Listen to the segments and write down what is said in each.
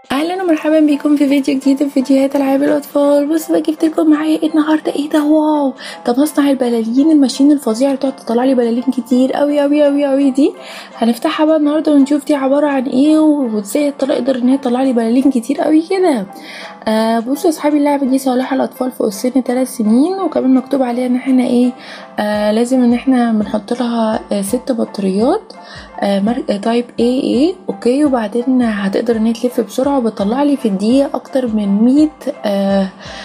اهلا ومرحبا بيكم في فيديو جديد في فيديوهات العاب الاطفال بصوا بقى جبت لكم معايا ايه النهارده ايه ده واو ده مصنع البلالين الماشين الفظيعه اللي بتقعد تطلع لي بلالين كتير قوي قوي قوي قوي دي هنفتحها بقى النهارده ونشوف دي عباره عن ايه وازاي تقدر ان هي تطلع لي بلالين كتير قوي كده آه بصوا يا اصحابي اللعبه دي صالحه للاطفال فوق السن 3 سنين وكمان مكتوب عليها ان احنا ايه آه لازم ان احنا بنحط لها آه ست بطاريات آه تايب اي اي اوكي وبعدين هتقدر ان هي تلف بسرعه وبتطلع لي في الدقيقه اكتر من 100 آه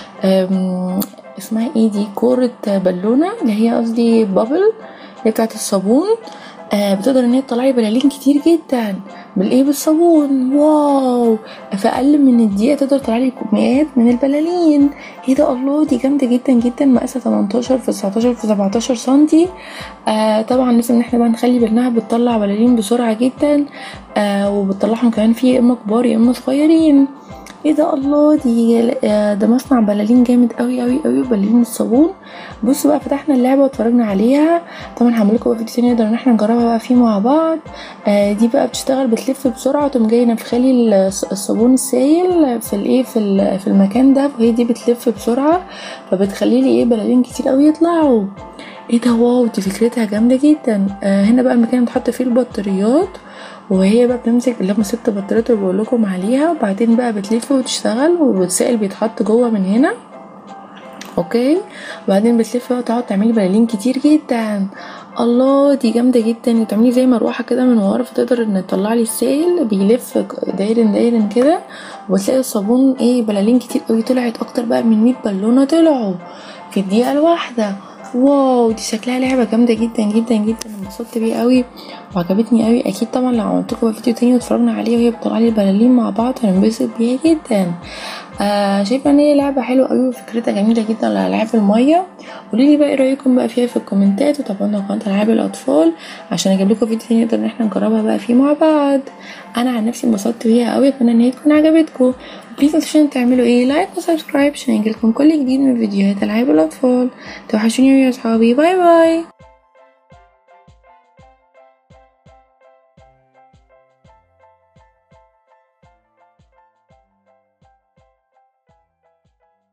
اسمها ايه دي كوره بالونه اللي هي قصدي بابل اللي بتاعت الصابون آه بتقدر ان هي تطلع لي بلالين كتير جدا بالايه بالصابون واو في اقل من الدقيقه تقدر تطلع لي مئات من البلالين ايه ده الله دي جامده جدا جدا مقاسها 18 في 19 في 17 سنتي آه طبعا لازم ان احنا بقى نخلي بالنا بتطلع بلالين بسرعه جدا آه وبتطلعهم كمان في يا اما كبار يا اما صغيرين ايه ده الله دي ده مصنع بلالين جامد قوي قوي قوي بلالين الصابون بصوا بقى فتحنا اللعبه واتفرجنا عليها طبعا هعمل لكم بقى فيديو تاني نقدر ان احنا نجربها بقى فيه مع بعض آه دي بقى بتشتغل بتلف بسرعه وتقوم جايه نفخلي الصابون السائل في الايه في في المكان ده وهي دي بتلف بسرعه فبتخلي لي ايه بلالين كتير قوي يطلعوا ايه ده واو دي فكرتها جامده جدا آه هنا بقى المكان اللي بتحط فيه البطاريات وهي بقى بتمسك اللي هم ست بطاريات اللي بقول لكم عليها وبعدين بقى بتلف وتشتغل والسائل بيتحط جوه من هنا اوكي وبعدين بتلف بقى وتقعد تعملي بلالين كتير جدا الله دي جامده جدا وتعملي زي مروحه كده من ورا فتقدر ان تطلع لي السائل بيلف داير داير كده وتلاقي الصابون ايه بلالين كتير قوي طلعت اكتر بقى من 100 بالونه طلعوا في الدقيقه الواحده واو دي شكلها لعبه جامده جدا جدا جدا انبسطت بيها قوي وعجبتني قوي اكيد طبعا لو عملت لكم فيديو تاني واتفرجنا عليه وهي بتطلع لي البلالين مع بعض هننبسط بيها جدا آه شايفه ان هي لعبه حلوه قوي وفكرتها جميله جدا لالعاب الميه قولوا لي بقى ايه رايكم بقى فيها في الكومنتات وتابعونا قناه العاب الاطفال عشان اجيب لكم فيديو تاني نقدر ان احنا نجربها بقى فيه مع بعض انا عن نفسي انبسطت بيها قوي اتمنى ان هي تكون عجبتكم بليز متنسوش تعملوا ايه لايك وسبسكرايب عشان يجيلكم كل جديد من فيديوهات العاب الاطفال توحشوني يا اصحابي باي باي